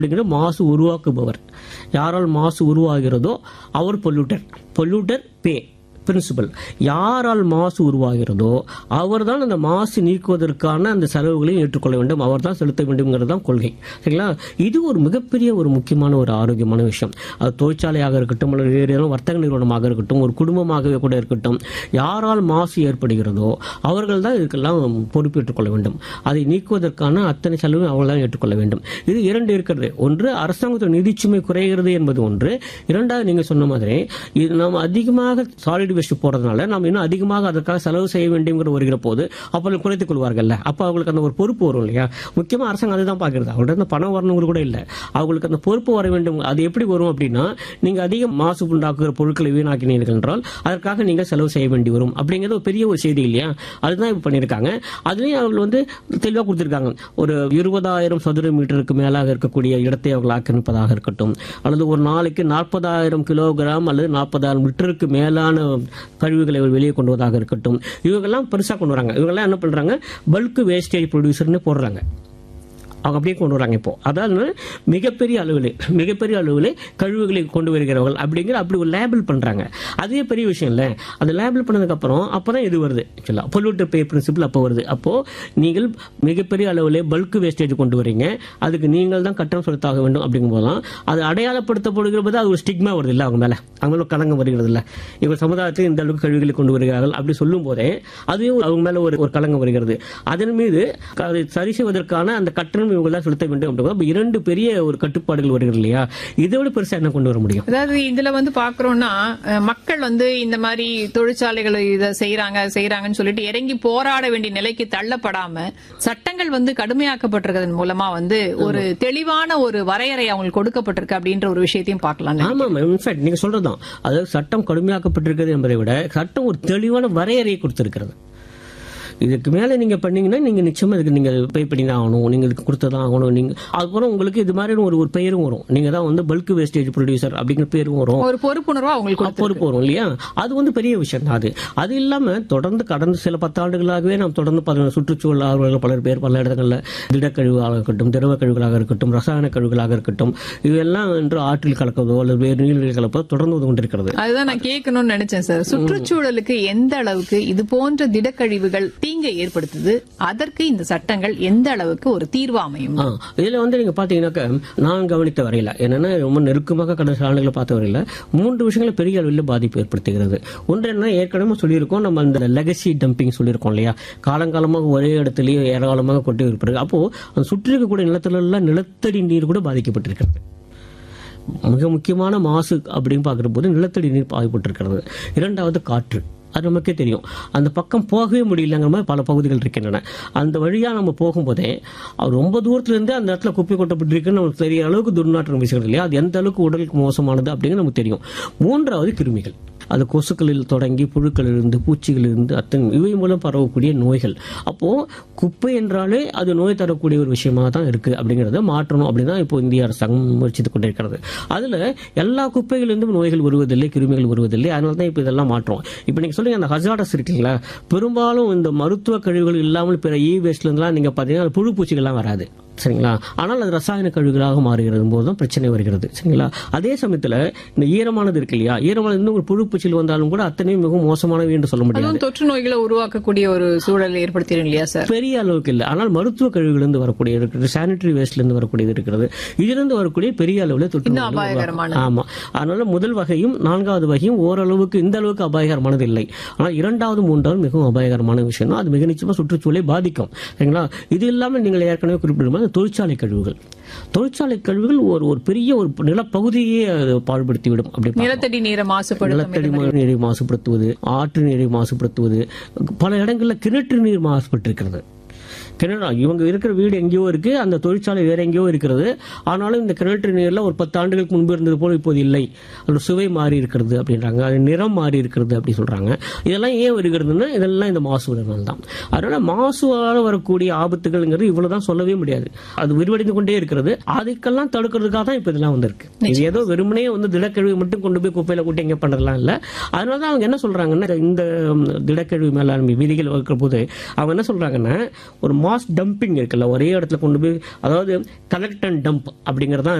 அப்படிங்கிற மாசு உருவாக்குபவர் யாரால் மாசு உருவாகிறதோ அவர் பொல்யூட்டர் பொல்யூட்டர் பே பிரின்சிபல் யாரால் மாசு உருவாகிறதோ அவர்தான் அந்த மாசு நீக்குவதற்கான அந்த செலவுகளை ஏற்றுக்கொள்ள வேண்டும் அவர்தான் செலுத்த வேண்டும்ங்கிறது தான் கொள்கை சரிங்களா இது ஒரு மிகப்பெரிய ஒரு முக்கியமான ஒரு ஆரோக்கியமான விஷயம் அது தொழிற்சாலையாக இருக்கட்டும் அல்லது வேறு ஏதாவது வர்த்தக நிறுவனமாக இருக்கட்டும் ஒரு குடும்பமாகவே கூட இருக்கட்டும் யாரால் மாசு ஏற்படுகிறதோ அவர்கள் தான் இதுக்கெல்லாம் பொறுப்பேற்றுக் கொள்ள வேண்டும் அதை நீக்குவதற்கான அத்தனை செலவும் அவர்கள் தான் ஏற்றுக்கொள்ள வேண்டும் இது இரண்டு இருக்கிறது ஒன்று அரசாங்கத்தோட நிதிச்சுமை குறைகிறது என்பது ஒன்று இரண்டாவது நீங்க சொன்ன மாதிரி இது நாம் அதிகமாக சாலிட் வேஸ்ட் போறதுனால நாம் இன்னும் அதிகமாக அதற்காக செலவு செய்ய வேண்டியங்கிற வருகிற போது அப்போ குறைத்துக் கொள்வார்கள்ல அப்போ அவங்களுக்கு அந்த ஒரு பொறுப்பு வரும் இல்லையா முக்கியமா அரசாங்கம் அதுதான் பாக்குறது அவங்கள்ட்ட அந்த பணம் வரணுங்கிற கூட இல்ல அவங்களுக்கு அந்த பொறுப்பு வர வேண்டும் அது எப்படி வரும் அப்படின்னா நீங்க அதிக மாசு உண்டாக்குகிற பொருட்களை வீணாக்கினீர்கள் என்றால் அதற்காக நீங்கள் செலவு செய்ய வேண்டி வரும் அப்படிங்கிறது ஒரு பெரிய ஒரு செய்தி இல்லையா அதுதான் இப்ப பண்ணியிருக்காங்க அதுலயும் அவர்கள் வந்து தெளிவாக கொடுத்திருக்காங்க ஒரு இருபதாயிரம் சதுர மீட்டருக்கு மேலாக இருக்கக்கூடிய இடத்தை அவர்கள் ஆக்கிரமிப்பதாக இருக்கட்டும் அல்லது ஒரு நாளைக்கு நாற்பதாயிரம் கிலோகிராம் அல்லது நாற்பதாயிரம் லிட்டருக்கு மேலான கழிவுகளை வெளியே கொண்டு வருவதாக இருக்கட்டும் இவங்கெல்லாம் பெருசா கொண்டு வராங்க இவங்கெல்லாம் என்ன பண்றாங்க பல்க் வேஸ்டேஜ் ப்ரொடியூசர்னு போடுறாங்க அவங்க அப்படியே கொண்டு வராங்க இப்போ அதாவது மிகப்பெரிய அளவில் மிகப்பெரிய அளவில் கழிவுகளை கொண்டு வருகிறவர்கள் அப்படிங்கிற அப்படி ஒரு லேபிள் பண்றாங்க அதுவே பெரிய விஷயம் இல்லை அந்த லேபிள் பண்ணதுக்கு அப்புறம் அப்பதான் இது வருது ஆக்சுவலா பொல்யூட்டர் பே பிரின்சிபிள் அப்போ வருது அப்போ நீங்கள் மிகப்பெரிய அளவில் பல்க் வேஸ்டேஜ் கொண்டு வரீங்க அதுக்கு நீங்கள் தான் கட்டணம் செலுத்தாக வேண்டும் அப்படிங்கும் போதுதான் அது அடையாளப்படுத்தப்படுகிற போது அது ஒரு ஸ்டிக்மா வருது இல்லை அவங்க மேல அவங்க மேல கலங்கம் வருகிறது இல்லை இவர் சமுதாயத்தில் இந்த அளவுக்கு கழிவுகளை கொண்டு வருகிறார்கள் அப்படி சொல்லும் போதே அதுவே அவங்க மேல ஒரு ஒரு கலங்கம் வருகிறது அதன் மீது அதை சரி செய்வதற்கான அந்த கட்டணம் இவங்க தான் செலுத்த வேண்டும் அப்படிங்கிற அப்ப இரண்டு பெரிய ஒரு கட்டுப்பாடுகள் வருகிறது இல்லையா இதை விட பெருசா என்ன கொண்டு வர முடியும் அதாவது இதுல வந்து பாக்குறோம்னா அஹ், மக்கள் வந்து இந்த மாதிரி தொழிற்சாலைகள் இதை செய்யறாங்க செய்யறாங்கன்னு சொல்லிட்டு இறங்கி போராட வேண்டிய நிலைக்கு தள்ளப்படாம சட்டங்கள் வந்து கடுமையாக்கப்பட்டிருக்கிறதன் மூலமா வந்து ஒரு தெளிவான ஒரு வரையறை அவங்களுக்கு கொடுக்கப்பட்டிருக்கு அப்படின்ற ஒரு விஷயத்தையும் பார்க்கலாம் ஆமா இன்ஃபேக்ட் நீங்க சொல்றதுதான் அதாவது சட்டம் கடுமையாக்கப்பட்டிருக்கிறது என்பதை விட சட்டம் ஒரு தெளிவான வரையறையை கொடுத்திருக்கிறது இதுக்கு மேல நீங்க பண்ணீங்கன்னா நீங்க நிச்சயமா இதுக்கு நீங்க பே பண்ணி தான் ஆகணும் நீங்க இதுக்கு கொடுத்ததான் ஆகணும் நீங்க அதுக்கப்புறம் உங்களுக்கு இது மாதிரி ஒரு ஒரு பெயரும் வரும் நீங்க தான் வந்து பல்க் வேஸ்டேஜ் ப்ரொடியூசர் அப்படிங்கிற பேரும் வரும் ஒரு பொறுப்புணர்வா அவங்களுக்கு கொடுத்திருக்கு. பொறுப்பு வரும் இல்லையா அது வந்து பெரிய விஷயம் தான் அது அது இல்லாம தொடர்ந்து கடந்த சில பத்தாண்டுகளாகவே நாம் தொடர்ந்து பல சுற்றுச்சூழல் ஆர்வலர்கள் பலர் பேர் பல இடங்கள்ல திடக்கழிவாக இருக்கட்டும் திரவ கழிவுகளாக இருக்கட்டும் ரசாயன கழிவுகளாக இருக்கட்டும் இவையெல்லாம் என்று ஆற்றில் கலப்பதோ அல்லது வேறு நீர்களில் கலப்பதோ தொடர்ந்து வந்து கொண்டிருக்கிறது அதுதான் நான் கேட்கணும்னு நினைச்சேன் சார் சுற்றுச்சூழலுக்கு எந்த அளவுக்கு இது போன்ற திடக்கழிவுகள் தீங்கை ஏற்படுத்துது அதற்கு இந்த சட்டங்கள் எந்த அளவுக்கு ஒரு தீர்வு அமையும் ஆ, இதுல வந்து நீங்க பாத்தீங்கன்னாக்க நான் கவனித்த வரையில என்னன்னா ரொம்ப நெருக்கமாக கடந்த சில ஆண்டுகளை பார்த்த வரையில மூன்று விஷயங்கள் பெரிய அளவில் பாதிப்பு ஏற்படுத்துகிறது ஒன்று என்ன ஏற்கனவே சொல்லியிருக்கோம் நம்ம அந்த லெகசி டம்பிங் சொல்லியிருக்கோம் இல்லையா காலங்காலமாக ஒரே இடத்துலயே ஏராளமாக கொட்டி இருப்பது அப்போ அந்த சுற்றி இருக்கக்கூடிய நிலத்துல எல்லாம் நிலத்தடி நீர் கூட பாதிக்கப்பட்டிருக்கிறது மிக முக்கியமான மாசு அப்படின்னு பார்க்கிற போது நிலத்தடி நீர் பாதிப்பட்டிருக்கிறது இரண்டாவது காற்று அது நமக்கே தெரியும் அந்த பக்கம் போகவே முடியலங்கிற மாதிரி பல பகுதிகள் இருக்கின்றன அந்த வழியா நம்ம போகும்போதே அது ரொம்ப தூரத்துல இருந்தே அந்த இடத்துல குப்பை கொட்டப்பட்டிருக்குன்னு நமக்கு தெரிய அளவுக்கு துர்நாற்றம் வீசுகிறது இல்லையா அது எந்த அளவுக்கு உடலுக்கு மோசமானது அப்படிங்கிறது நமக்கு தெரியும் மூன்றாவது கிருமிகள் அது கொசுக்களில் தொடங்கி புழுக்களிலிருந்து பூச்சிகளிலிருந்து அத்தனை இவை மூலம் பரவக்கூடிய நோய்கள் அப்போ குப்பை என்றாலே அது நோய் தரக்கூடிய ஒரு விஷயமா தான் இருக்கு அப்படிங்கறத மாற்றணும் அப்படின்னு தான் இப்போ இந்திய அரசாங்கம் முயற்சித்துக் கொண்டிருக்கிறது அதுல எல்லா குப்பைகளிலிருந்தும் நோய்கள் வருவதில்லை கிருமிகள் வருவதில்லை அதனால தான் இப்போ இதெல்லாம் மாற்றோம் இப்போ நீங்க சொல்லுங்க அந்த ஹசாடஸ் இருக்குங்களா பெரும்பாலும் இந்த மருத்துவ கழிவுகள் இல்லாமல் பிற இ வேஸ்ட்ல இருந்தெல்லாம் நீங்க பாத்தீங்கன்னா புழு பூச்சிகள்லாம் வராது சரிங்களா ஆனால் அது ரசாயன கழிவுகளாக மாறுகிறது போது தான் பிரச்சனை வருகிறது சரிங்களா அதே சமயத்துல இந்த ஈரமானது இருக்கு இல்லையா ஈரமானது இன்னும் ஒரு புழு பூச்சிகள் வந்தாலும் கூட அத்தனையும் மிகவும் மோசமானவை என்று சொல்ல முடியாது அதுவும் தொற்று நோய்களை உருவாக்கக்கூடிய ஒரு சூழல் ஏற்படுத்திடும் இல்லையா சார் பெரிய அளவுக்கு இல்லை ஆனால் மருத்துவ கழிவுகளிலிருந்து வரக்கூடிய இருக்கிறது சானிட்டரி வேஸ்ட்ல இருந்து வரக்கூடியது இருக்கிறது இதிலிருந்து வரக்கூடிய பெரிய அளவில் தொற்று இன்னும் நோய்கள் அபாயகரமான. உருவாகும். ஆமா அதனால முதல் வகையும் நான்காவது வகையும் ஓரளவுக்கு இந்த அளவுக்கு அபாயகரமானது இல்லை ஆனால் இரண்டாவது மூன்றாவது மிகவும் அபாயகரமான விஷயம் தான் அது மிக நிச்சயமா சுற்றுச்சூழலை பாதிக்கும் சரிங்களா இது இல்லாமல் நீங்கள் ஏற்கனவே குறிப்பிடும் மாதிரி தொழிற்சாலை கழிவுகள் தொழிற்சாலை கழிவுகள் ஒரு ஒரு பெரிய ஒரு நிலப்பகுதியே அது பாழ்படுத்திவிடும் அப்படி பார்க்கலாம். நிலத்தடி நீரை மாசுபடுத்தும் நிலத்தடி ம- நீரை மாசுபடுத்துவது ஆற்று நீரை மாசுபடுத்துவது பல இடங்கள்ல கிணற்று நீர் மாசுபட்டிருக்கிறது கிணறு இவங்க இருக்கிற வீடு எங்கேயோ இருக்கு அந்த தொழிற்சாலை வேற எங்கேயோ இருக்கிறது ஆனாலும் இந்த கிணற்று நீர்ல ஒரு பத்து ஆண்டுகளுக்கு முன்பு இருந்தது போல இப்போது இல்லை அதோட சுவை மாறி இருக்கிறது அப்படின்றாங்க அது நிறம் மாறி இருக்கிறது அப்படி சொல்றாங்க இதெல்லாம் ஏன் வருகிறதுன்னா இதெல்லாம் இந்த மாசுவதனால் தான் அதனால மாசுவால வரக்கூடிய ஆபத்துகள்ங்கிறது இவ்வளவுதான் சொல்லவே முடியாது அது விரிவடைந்து கொண்டே இருக்கிறது அதுக்கெல்லாம் தடுக்கிறதுக்காக தான் இப்ப இதெல்லாம் வந்திருக்கு இது ஏதோ வெறுமனே வந்து திடக்கழிவு மட்டும் கொண்டு போய் குப்பையில கூட்டி எங்க பண்ணலாம் இல்ல அதனால தான் அவங்க என்ன சொல்றாங்கன்னா இந்த ம், திடக்கழிவு மேலாண்மை விதிகள் வகுக்கிற போது அவங்க என்ன சொல்றாங்கன்னா ஒரு மாஸ் டம்பிங் இருக்குல்ல ஒரே இடத்துல கொண்டு போய் அதாவது கலெக்ட் அண்ட் டம்ப் அப்படிங்கறதான்